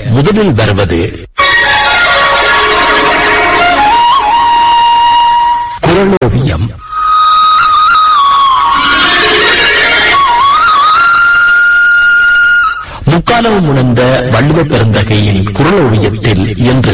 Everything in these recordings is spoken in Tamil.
முதலில் வருவது குரலோவியம் முக்காலம் உணர்ந்த வள்ளுவ பெருந்தகையின் குரலோவியத்தில் என்று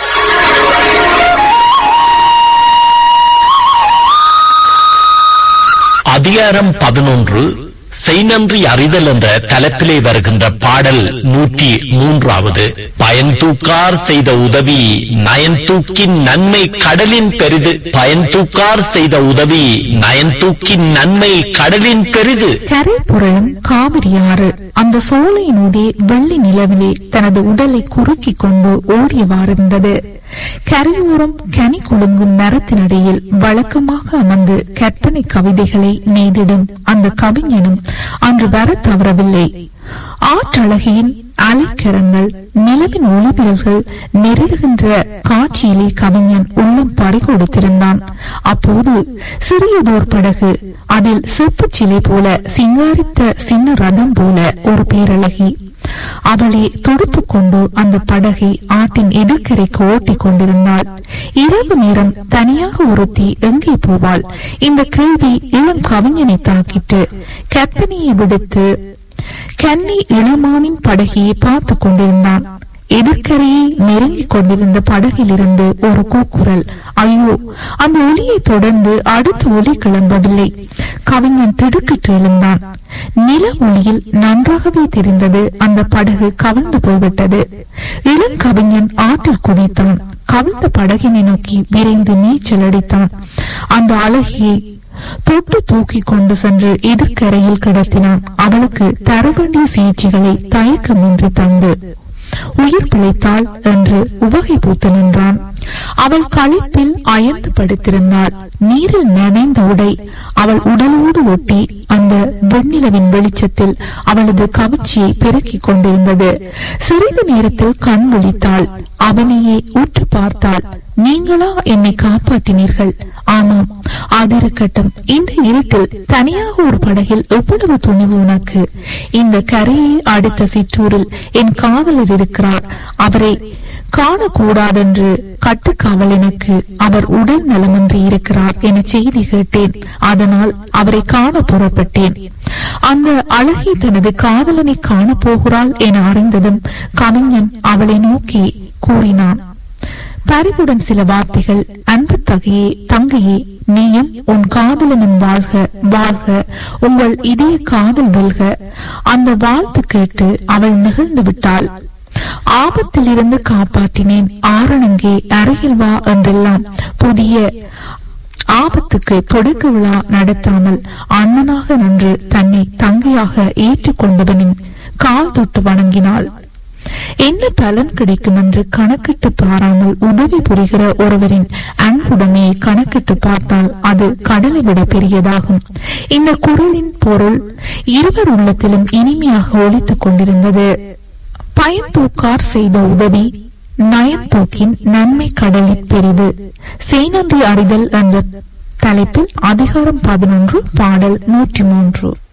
அதிகாரம் பதினொன்று செய்நன்றி அறிதல் என்ற தலைப்பிலே வருகின்ற பாடல் நூற்றி மூன்றாவது பயன் தூக்கார் செய்த உதவி நயன் தூக்கின் நன்மை கடலின் பெரிது பயன் தூக்கார் செய்த உதவி நயன் தூக்கின் நன்மை கடலின் பெரிது கரை புரளும் காவிரியாறு அந்த சோலையினூடே வெள்ளி நிலவிலே தனது உடலை குறுக்கிக் கொண்டு ஓடியவாறிருந்தது கரையோரம் கனி குலுங்கும் மரத்தினிடையில் வழக்கமாக அமர்ந்து கற்பனை கவிதைகளை நெய்திடும் அந்த கவிஞனும் அன்று வர தவறவில்லை ஆற்றழகியின் அலைக்கரங்கள் நிலவின் ஒளிவிரல்கள் நெருடுகின்ற காட்சியிலே கவிஞன் உள்ளம் பறிகொடுத்திருந்தான் அப்போது சிறியதோர் படகு அதில் செப்புச் சிலை போல சிங்காரித்த சின்ன ரதம் போல ஒரு பேரழகி அவளை துடுப்பு கொண்டு அந்த படகை ஆட்டின் எதிர்க்கரைக்கு ஓட்டிக் கொண்டிருந்தாள் இரவு நேரம் தனியாக ஒருத்தி எங்கே போவாள் இந்த கேள்வி இளம் கவிஞனை தாக்கிட்டு கற்பனையை விடுத்து கன்னி இளமானின் படகையை பார்த்து கொண்டிருந்தான் எதிர்க்கரையை நெருங்கிக் கொண்டிருந்த படகிலிருந்து ஒரு கூக்குரல் ஐயோ அந்த ஒலியை தொடர்ந்து அடுத்த ஒலி கிளம்பவில்லை கவிஞன் திடுக்கிட்டு எழுந்தான் நில ஒளியில் நன்றாகவே தெரிந்தது அந்த படகு கவிழ்ந்து போய்விட்டது இளம் கவிஞன் ஆற்றில் குதித்தான் கவிழ்ந்த படகினை நோக்கி விரைந்து நீச்சல் அடித்தான் அந்த அழகியை தொட்டு தூக்கி கொண்டு சென்று எதிர்க்கரையில் கிடத்தினான் அவளுக்கு தர வேண்டிய சிகிச்சைகளை தயக்கமின்றி தந்து உயிர் பிழைத்தாள் என்று உவகை பூத்து நின்றான் அவள் களிப்பில் அயர்ந்து படுத்திருந்தாள் நீரில் நனைந்த உடை அவள் உடலோடு ஒட்டி அந்த வெண்ணிலவின் வெளிச்சத்தில் அவளது கவர்ச்சியை பெருக்கிக் கொண்டிருந்தது சிறிது நேரத்தில் கண் விழித்தாள் அவனையே உற்று பார்த்தாள் நீங்களா என்னை காப்பாற்றினீர்கள் ஆமாம் அது இருக்கட்டும் இந்த இருட்டில் தனியாக ஒரு படகில் எவ்வளவு துணிவு உனக்கு இந்த கரையை அடுத்த சிற்றூரில் என் காதலர் இருக்கிறார் அவரை காணக்கூடாதென்று கட்டுக்காவல் எனக்கு அவர் உடல் நலமின்றி இருக்கிறார் என செய்தி கேட்டேன் அதனால் அவரை காண புறப்பட்டேன் அந்த அழகி தனது காதலனை காண போகிறாள் என அறிந்ததும் கவிஞன் அவளை நோக்கி கூறினான் பரிவுடன் சில வார்த்தைகள் அன்பு தகையே தங்கையே நீயும் உன் காதலனும் வாழ்க வாழ்க உங்கள் இதய காதல் வெல்க அந்த வாழ்த்து கேட்டு அவள் நிகழ்ந்து விட்டாள் ஆபத்தில் இருந்து காப்பாற்றினேன் ஆரணங்கே அருகில் வா என்றெல்லாம் புதிய ஆபத்துக்கு தொடக்க விழா நடத்தாமல் அண்ணனாக நின்று தன்னை தங்கையாக ஏற்றுக்கொண்டவனின் கால் தொட்டு வணங்கினாள் என்ன பலன் கிடைக்கும் என்று கணக்கிட்டு பாராமல் உதவி புரிகிற ஒருவரின் அன்புடைமையை கணக்கிட்டு பார்த்தால் அது கடலை விட பெரியதாகும் இந்த குரலின் பொருள் இருவர் உள்ளத்திலும் இனிமையாக ஒலித்துக் கொண்டிருந்தது பயன் தூக்கார் செய்த உதவி நயன் தூக்கின் நன்மை கடலில் பெரிது செய்நன்றி அறிதல் என்ற தலைப்பில் அதிகாரம் பதினொன்று பாடல் நூற்றி மூன்று